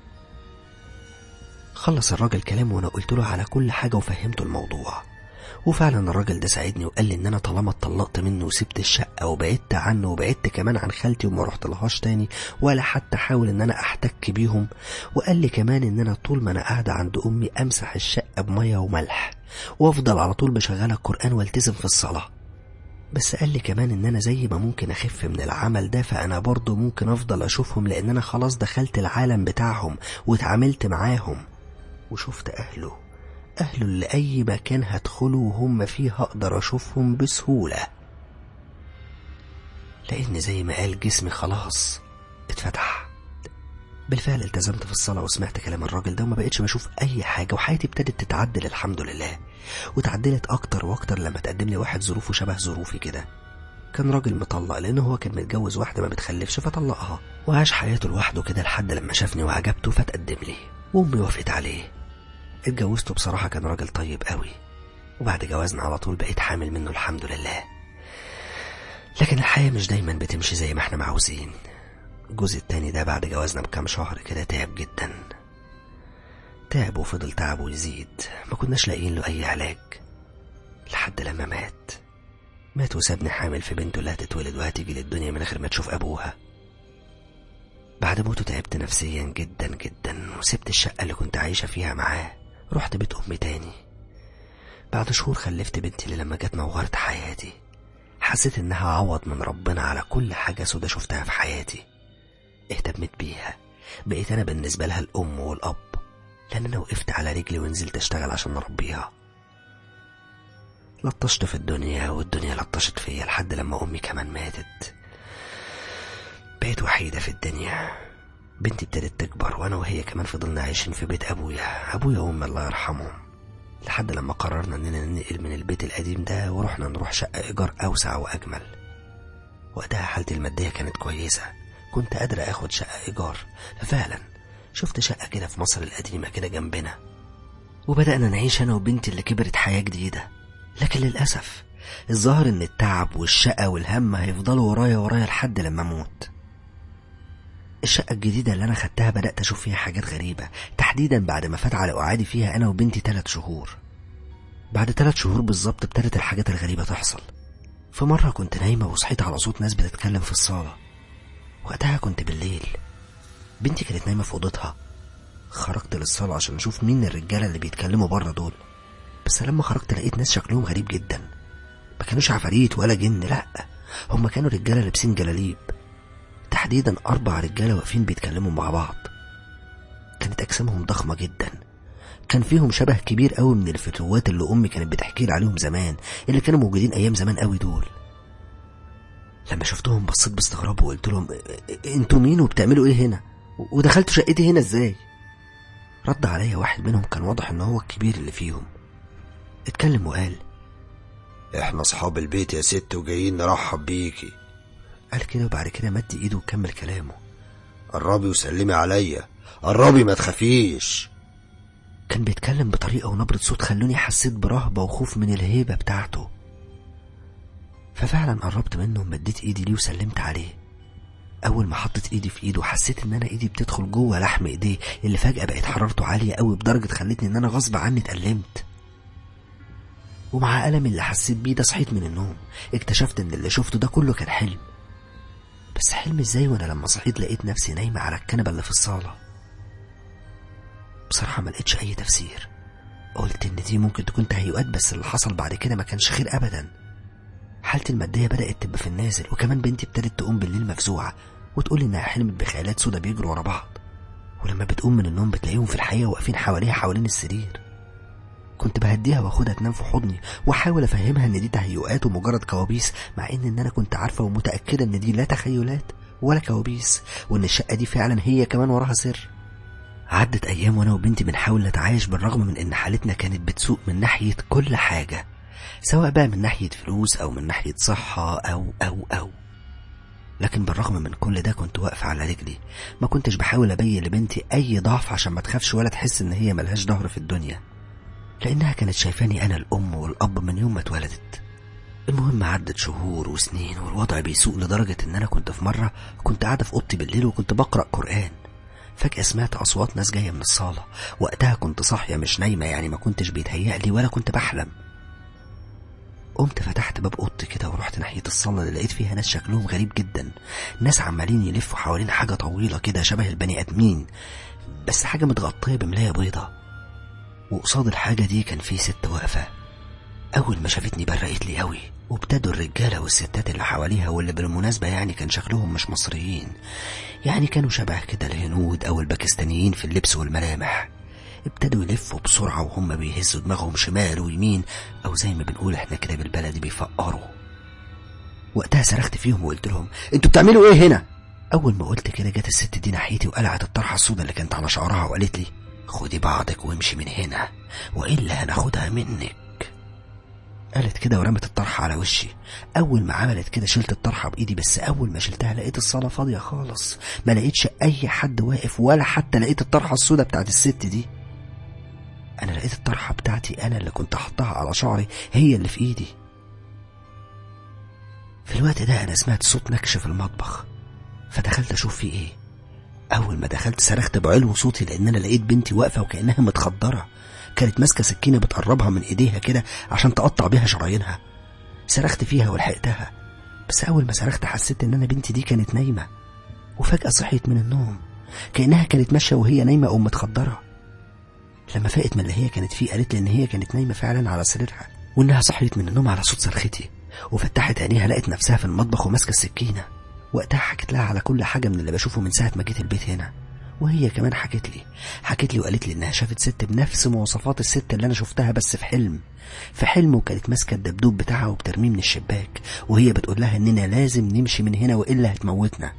Speaker 1: خلص الراجل كلامه وانا قلت له على كل حاجة وفهمته الموضوع وفعلا الراجل ده ساعدني وقال لي ان انا طالما اتطلقت منه وسبت الشقة وبعدت عنه وبعدت كمان عن خالتي وما رحت لهاش تاني ولا حتى حاول ان انا احتك بيهم وقال لي كمان ان انا طول ما انا قاعدة عند امي امسح الشقة بمية وملح وافضل على طول بشغل القرآن والتزم في الصلاة بس قال لي كمان ان انا زي ما ممكن اخف من العمل ده فانا برضه ممكن افضل اشوفهم لان انا خلاص دخلت العالم بتاعهم واتعاملت معاهم وشفت اهله اهله اللي اي مكان هدخله وهم فيه هقدر اشوفهم بسهولة لان زي ما قال جسمي خلاص اتفتح بالفعل التزمت في الصلاة وسمعت كلام الراجل ده وما بقتش بشوف أي حاجة وحياتي ابتدت تتعدل الحمد لله وتعدلت أكتر وأكتر لما تقدم لي واحد ظروفه شبه ظروفي كده كان راجل مطلق لأنه هو كان متجوز واحدة ما بتخلفش فطلقها وعاش حياته لوحده كده لحد لما شافني وعجبته فتقدم لي وأمي وافقت عليه اتجوزته بصراحة كان راجل طيب قوي وبعد جوازنا على طول بقيت حامل منه الحمد لله لكن الحياة مش دايما بتمشي زي ما احنا معوزين الجزء التاني ده بعد جوازنا بكام شهر كده تعب جدا تعب وفضل تعبه يزيد ما كناش لاقيين له أي علاج لحد لما مات مات وسابني حامل في بنته اللي هتتولد وهتيجي للدنيا من غير ما تشوف أبوها بعد موته تعبت نفسيا جدا جدا وسبت الشقة اللي كنت عايشة فيها معاه رحت بيت أمي تاني بعد شهور خلفت بنتي اللي لما جت نورت حياتي حسيت إنها عوض من ربنا على كل حاجة سودا شفتها في حياتي اهتمت بيها بقيت أنا بالنسبة لها الأم والأب لأن أنا وقفت على رجلي ونزلت أشتغل عشان أربيها لطشت في الدنيا والدنيا لطشت فيا لحد لما أمي كمان ماتت بقيت وحيدة في الدنيا بنتي ابتدت تكبر وأنا وهي كمان فضلنا عايشين في بيت أبويا أبويا وأمي الله يرحمهم لحد لما قررنا إننا ننقل من البيت القديم ده ورحنا نروح شقة إيجار أوسع وأجمل وقتها حالتي المادية كانت كويسة كنت قادرة أخد شقة إيجار ففعلا شفت شقة كده في مصر القديمة كده جنبنا وبدأنا نعيش أنا وبنتي اللي كبرت حياة جديدة لكن للأسف الظاهر إن التعب والشقة والهم هيفضلوا ورايا ورايا لحد لما أموت الشقة الجديدة اللي أنا خدتها بدأت أشوف فيها حاجات غريبة تحديدا بعد ما فات على قعادي فيها أنا وبنتي ثلاث شهور بعد ثلاث شهور بالظبط ابتدت الحاجات الغريبة تحصل في مرة كنت نايمة وصحيت على صوت ناس بتتكلم في الصالة وقتها كنت بالليل بنتي كانت نايمة في أوضتها خرجت للصالة عشان أشوف مين الرجالة اللي بيتكلموا بره دول بس لما خرجت لقيت ناس شكلهم غريب جدا ما كانوش عفاريت ولا جن لأ هم كانوا رجالة لابسين جلاليب تحديدا أربع رجالة واقفين بيتكلموا مع بعض كانت أجسامهم ضخمة جدا كان فيهم شبه كبير قوي من الفتوات اللي أمي كانت بتحكي لي عليهم زمان اللي كانوا موجودين أيام زمان قوي دول لما شفتهم بصيت باستغراب وقلت لهم انتوا مين وبتعملوا ايه هنا ودخلتوا شقتي هنا ازاي رد عليا واحد منهم كان واضح ان هو الكبير اللي فيهم اتكلم وقال
Speaker 2: احنا اصحاب البيت يا ست وجايين نرحب بيكي
Speaker 1: قال كده وبعد كده مد ايده وكمل كلامه
Speaker 2: قربي وسلمي عليا قربي ما تخافيش
Speaker 1: كان بيتكلم بطريقة ونبرة صوت خلوني حسيت برهبة وخوف من الهيبة بتاعته ففعلا قربت منه ومديت ايدي ليه وسلمت عليه اول ما حطيت ايدي في ايده حسيت ان انا ايدي بتدخل جوه لحم ايديه اللي فجأة بقت حرارته عالية قوي بدرجة خلتني ان انا غصب عني اتألمت ومع ألمي اللي حسيت بيه ده صحيت من النوم اكتشفت ان اللي شفته ده كله كان حلم بس حلم ازاي وانا لما صحيت لقيت نفسي نايمة على الكنبة اللي في الصالة بصراحة ما لقيتش اي تفسير قلت ان دي ممكن تكون تهيؤات بس اللي حصل بعد كده ما كانش خير ابدا حالتي المادية بدأت تبقى في النازل وكمان بنتي ابتدت تقوم بالليل مفزوعة وتقول إنها حلمت بخيالات سودا بيجروا ورا بعض ولما بتقوم من النوم بتلاقيهم في الحقيقة واقفين حواليها حوالين السرير كنت بهديها واخدها تنام في حضني واحاول افهمها ان دي تهيؤات ومجرد كوابيس مع ان ان انا كنت عارفه ومتاكده ان دي لا تخيلات ولا كوابيس وان الشقه دي فعلا هي كمان وراها سر عدت ايام وانا وبنتي بنحاول نتعايش بالرغم من ان حالتنا كانت بتسوء من ناحيه كل حاجه سواء بقى من ناحية فلوس أو من ناحية صحة أو أو أو لكن بالرغم من كل ده كنت واقف على رجلي ما كنتش بحاول أبين لبنتي أي ضعف عشان ما تخافش ولا تحس إن هي ملهاش ظهر في الدنيا لأنها كانت شايفاني أنا الأم والأب من يوم ما اتولدت المهم عدت شهور وسنين والوضع بيسوء لدرجة إن أنا كنت في مرة كنت قاعدة في أوضتي بالليل وكنت بقرأ قرآن فجأة سمعت أصوات ناس جاية من الصالة وقتها كنت صاحية مش نايمة يعني ما كنتش بيتهيأ لي ولا كنت بحلم قمت فتحت باب اوضتي كده ورحت ناحيه الصاله اللي لقيت فيها ناس شكلهم غريب جدا ناس عمالين يلفوا حوالين حاجه طويله كده شبه البني ادمين بس حاجه متغطيه بملايه بيضه وقصاد الحاجه دي كان في ست واقفه اول ما شافتني برقت لي قوي وابتدوا الرجاله والستات اللي حواليها واللي بالمناسبه يعني كان شكلهم مش مصريين يعني كانوا شبه كده الهنود او الباكستانيين في اللبس والملامح ابتدوا يلفوا بسرعة وهم بيهزوا دماغهم شمال ويمين أو زي ما بنقول احنا كده بالبلدي بيفقروا وقتها صرخت فيهم وقلت لهم انتوا بتعملوا ايه هنا أول ما قلت كده جت الست دي ناحيتي وقلعت الطرحة السوداء اللي كانت على شعرها وقالت لي خدي بعضك وامشي من هنا وإلا هناخدها منك قالت كده ورمت الطرحة على وشي أول ما عملت كده شلت الطرحة بإيدي بس أول ما شلتها لقيت الصالة فاضية خالص ما لقيتش أي حد واقف ولا حتى لقيت الطرحة السوداء بتاعت الست دي أنا لقيت الطرحة بتاعتي أنا اللي كنت حطها على شعري هي اللي في إيدي في الوقت ده أنا سمعت صوت نكش في المطبخ فدخلت أشوف فيه إيه أول ما دخلت صرخت بعلو صوتي لأن أنا لقيت بنتي واقفة وكأنها متخدرة كانت ماسكة سكينة بتقربها من إيديها كده عشان تقطع بيها شرايينها صرخت فيها ولحقتها بس أول ما صرخت حسيت إن أنا بنتي دي كانت نايمة وفجأة صحيت من النوم كأنها كانت ماشية وهي نايمة أو متخدرة لما فاقت من اللي هي كانت فيه قالت لي إن هي كانت نايمة فعلا على سريرها وإنها صحيت من النوم على صوت صرختي وفتحت عينيها لقت نفسها في المطبخ وماسكة السكينة وقتها حكيت لها على كل حاجة من اللي بشوفه من ساعة ما جيت البيت هنا وهي كمان حكت لي حكت لي وقالت لي انها شافت ست بنفس مواصفات الست اللي انا شفتها بس في حلم في حلم وكانت ماسكه الدبدوب بتاعها وبترميه من الشباك وهي بتقول لها اننا لازم نمشي من هنا والا هتموتنا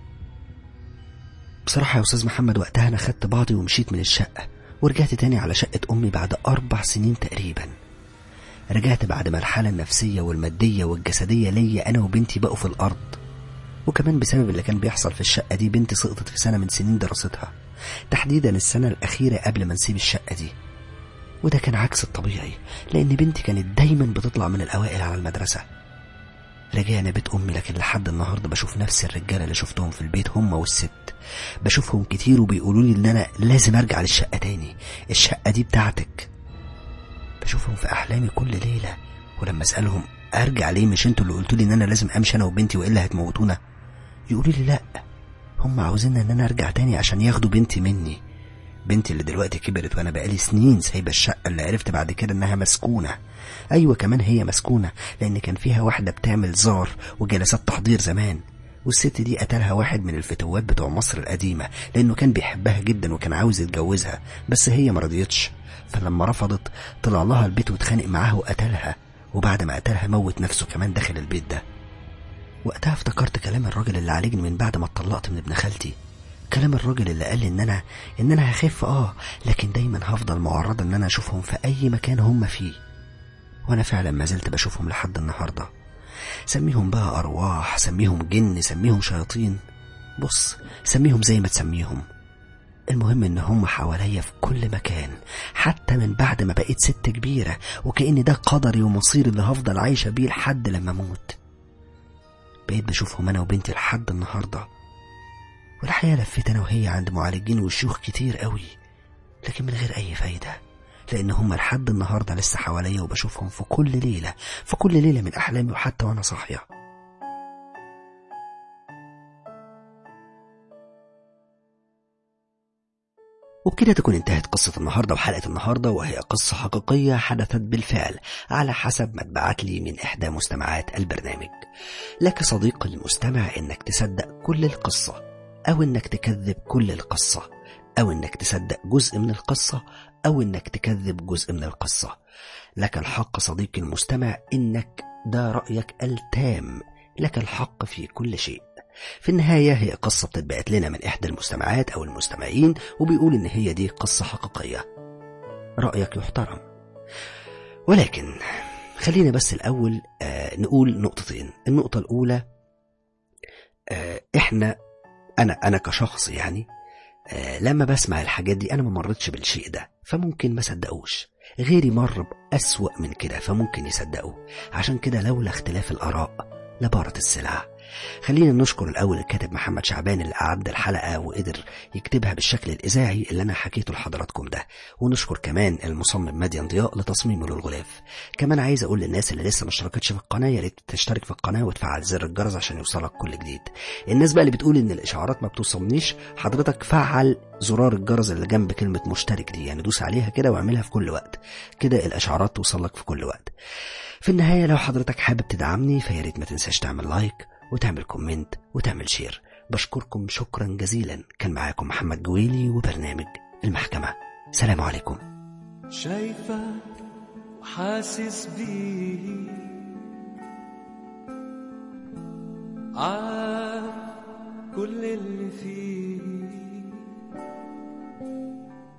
Speaker 1: بصراحه يا استاذ محمد وقتها انا خدت بعضي ومشيت من الشقه ورجعت تاني على شقه امي بعد اربع سنين تقريبا رجعت بعد ما الحاله النفسيه والماديه والجسديه ليا انا وبنتي بقوا في الارض وكمان بسبب اللي كان بيحصل في الشقه دي بنتي سقطت في سنه من سنين دراستها تحديدا السنة الأخيرة قبل ما نسيب الشقة دي وده كان عكس الطبيعي لأن بنتي كانت دايما بتطلع من الأوائل على المدرسة رجعنا بيت أمي لكن لحد النهاردة بشوف نفس الرجالة اللي شفتهم في البيت هم والست بشوفهم كتير وبيقولوا لي إن أنا لازم أرجع للشقة تاني الشقة دي بتاعتك بشوفهم في أحلامي كل ليلة ولما أسألهم أرجع ليه مش انتوا اللي قلتوا لي إن أنا لازم أمشي أنا وبنتي وإلا هتموتونا يقولوا لي لأ هم عاوزين ان انا ارجع تاني عشان ياخدوا بنتي مني بنتي اللي دلوقتي كبرت وانا بقالي سنين سايبه الشقه اللي عرفت بعد كده انها مسكونه ايوه كمان هي مسكونه لان كان فيها واحده بتعمل زار وجلسات تحضير زمان والست دي قتلها واحد من الفتوات بتوع مصر القديمه لانه كان بيحبها جدا وكان عاوز يتجوزها بس هي مرضيتش فلما رفضت طلع لها البيت واتخانق معاها وقتلها وبعد ما قتلها موت نفسه كمان داخل البيت ده وقتها افتكرت كلام الراجل اللي عالجني من بعد ما اتطلقت من ابن خالتي كلام الراجل اللي قال لي ان انا ان انا هخف اه لكن دايما هفضل معرضه ان انا اشوفهم في اي مكان هم فيه وانا فعلا ما زلت بشوفهم لحد النهارده سميهم بقى ارواح سميهم جن سميهم شياطين بص سميهم زي ما تسميهم المهم ان هم حواليا في كل مكان حتى من بعد ما بقيت ست كبيره وكأن ده قدري ومصيري اللي هفضل عايشه بيه لحد لما اموت بقيت بشوفهم انا وبنتي لحد النهارده والحقيقه لفيت انا وهي عند معالجين وشيوخ كتير قوي لكن من غير اي فايده لان هم لحد النهارده لسه حواليا وبشوفهم في كل ليله في كل ليله من احلامي وحتى وانا صاحيه وبكده تكون انتهت قصة النهاردة وحلقة النهاردة وهي قصة حقيقية حدثت بالفعل على حسب ما اتبعت لي من إحدى مستمعات البرنامج لك صديقي المستمع إنك تصدق كل القصة أو إنك تكذب كل القصة أو إنك تصدق جزء من القصة أو إنك تكذب جزء من القصة لك الحق صديقي المستمع إنك ده رأيك التام لك الحق في كل شيء في النهاية هي قصة بتتبعت لنا من إحدى المستمعات أو المستمعين وبيقول إن هي دي قصة حقيقية رأيك يحترم ولكن خلينا بس الأول آه نقول نقطتين النقطة الأولى آه إحنا أنا أنا كشخص يعني آه لما بسمع الحاجات دي أنا ما مرتش بالشيء ده فممكن ما صدقوش غيري مر بأسوأ من كده فممكن يصدقوا عشان كده لولا اختلاف الآراء لبارت السلع خلينا نشكر الأول الكاتب محمد شعبان اللي أعد الحلقة وقدر يكتبها بالشكل الإذاعي اللي أنا حكيته لحضراتكم ده ونشكر كمان المصمم مديان ضياء لتصميمه للغلاف كمان عايز أقول للناس اللي لسه ما اشتركتش في القناة يا ريت تشترك في القناة وتفعل زر الجرس عشان يوصلك كل جديد الناس بقى اللي بتقول إن الإشعارات ما بتوصلنيش حضرتك فعل زرار الجرس اللي جنب كلمة مشترك دي يعني دوس عليها كده واعملها في كل وقت كده الإشعارات توصلك في كل وقت في النهاية لو حضرتك حابب تدعمني فيا ريت ما تنساش تعمل لايك وتعمل كومنت وتعمل شير بشكركم شكرا جزيلا كان معاكم محمد جويلي وبرنامج المحكمة سلام عليكم
Speaker 4: شايفة وحاسس بيه عارف كل اللي فيه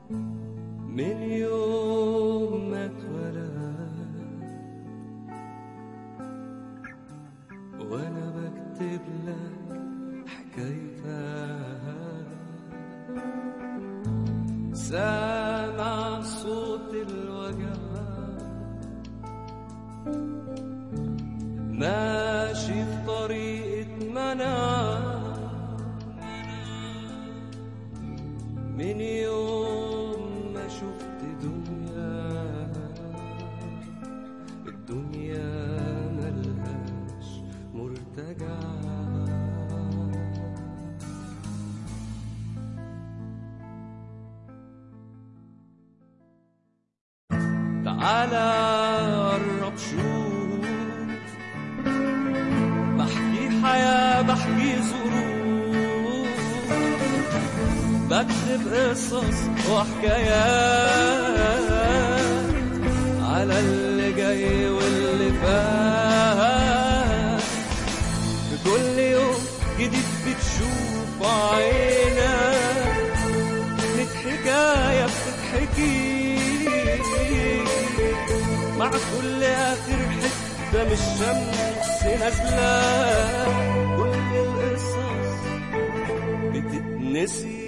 Speaker 4: من يوم ما اتولد وانا بكتب لك حكايتها سامع صوت الوجع ماشي في طريقة منع من يوم ما شفت دنيا الدنيا ملهاش مرتجع تعالى قرب شوف بحكي حياة بحكي ظروف بكتب قصص وحكايات على اللي جاي واللي فات في كل يوم جديد بتشوف عينك لك حكاية بتتحكي مع كل آخر حتة من الشمس نازلة كل القصص بتتنسي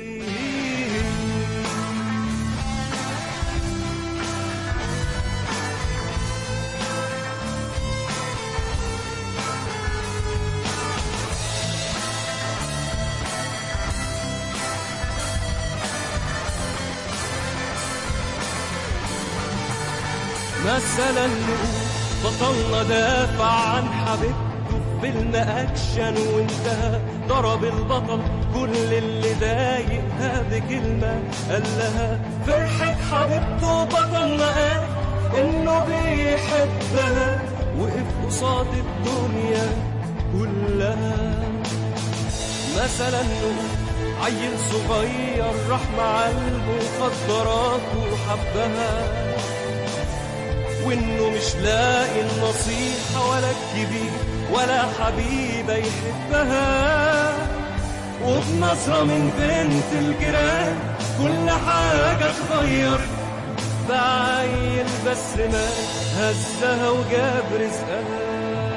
Speaker 4: مثلا نقول بطلنا دافع عن حبيبته في فيلم اكشن وانتهى ضرب البطل كل اللي ضايقها بكلمه قال لها فرحه حبيبته بطلنا قال انه بيحبها وقف قصاد الدنيا كلها مثلا نقول عيل صغير راح مع المخدرات وحبها وانه مش لاقي النصيحة ولا الكبير ولا حبيبة يحبها وبنظرة من بنت الجيران كل حاجة اتغير بعيل بس ما هزها وجاب رزقها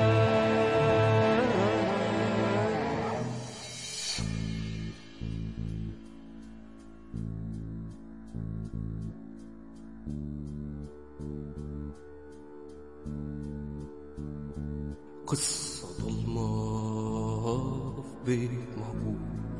Speaker 4: قصة ضلمة في بيت مهجور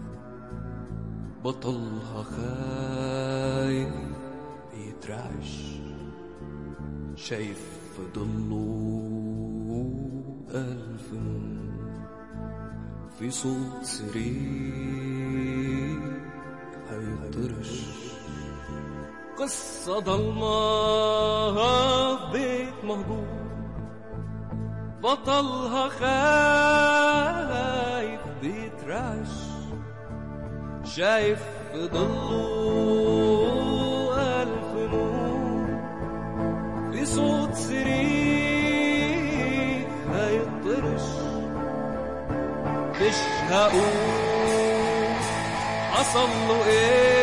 Speaker 4: بطلها خايف بيترعش شايف في ضله ألف نور في صوت سرير هيطرش قصة ضلمة في بيت مهجور بطلها خايف بيترعش شايف في ضله ألف نور في صوت سرير هيطرش مش هقول حصل له ايه